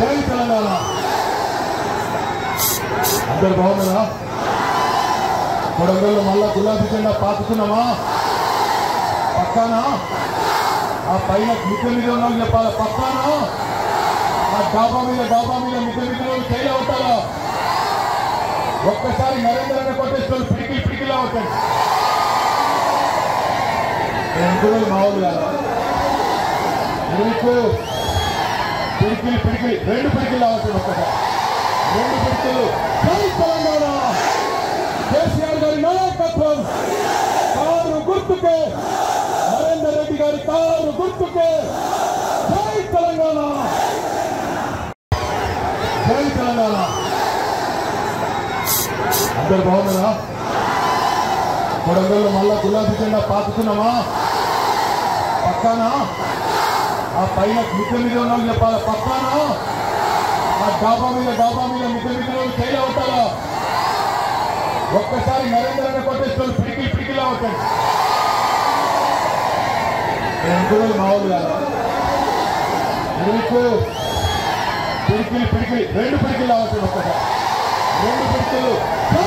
జై తెలంగాణ అందరు బాగున్నారా కొడంగల్లో మళ్ళా గులాబీ జెండా పాతుకున్నామా పక్కానా ఆ పైన మిద్దె మీద ఉన్న వాళ్ళు చెప్పాలా పక్కానా ఆ డాబా మీద డాబా మీద మిద్దె మీద వాళ్ళు చేయలే అవుతారా ఒక్కసారి నరేంద్ర అనే కొట్టేసిన పిడికి పిడికిలా అవుతాడు ఎందుకు మా వాళ్ళు కాదు ఎందుకు పిడికిలి పిడికిలి రెండు పిడికిలు అవుతాయి ఒక్కసారి రెండు పిడికిలు జై తెలంగాణ కేసీఆర్ గారి నాయకత్వం కారు గుర్తుకే నరేందర్ రెడ్డి గారి కారు గుర్తుకే జై తెలంగాణ జై తెలంగాణ అందరు బాగున్నారా కొడంగల్లో మళ్ళా గులాబీ జెండా పాతుకున్నామా పక్కానా ఆ పైన మిద్దె మీద ఉన్న వాళ్ళు చెప్పాలా పక్కానా ఆ డాబా మీద డాబా మీద మిద్దె మీద వాళ్ళు చేయలే అవుతారా ఒక్కసారి నరేంద్ర అనే కొట్టేసిన పిడికి పిడికిలా అవుతాడు ఎందుకు మా వాళ్ళు కాదు ఎందుకు పిడికిలి పిడికిలి రెండు పిడికిలు అవుతాయి ఒక్కసారి రెండు పిడికిలు జై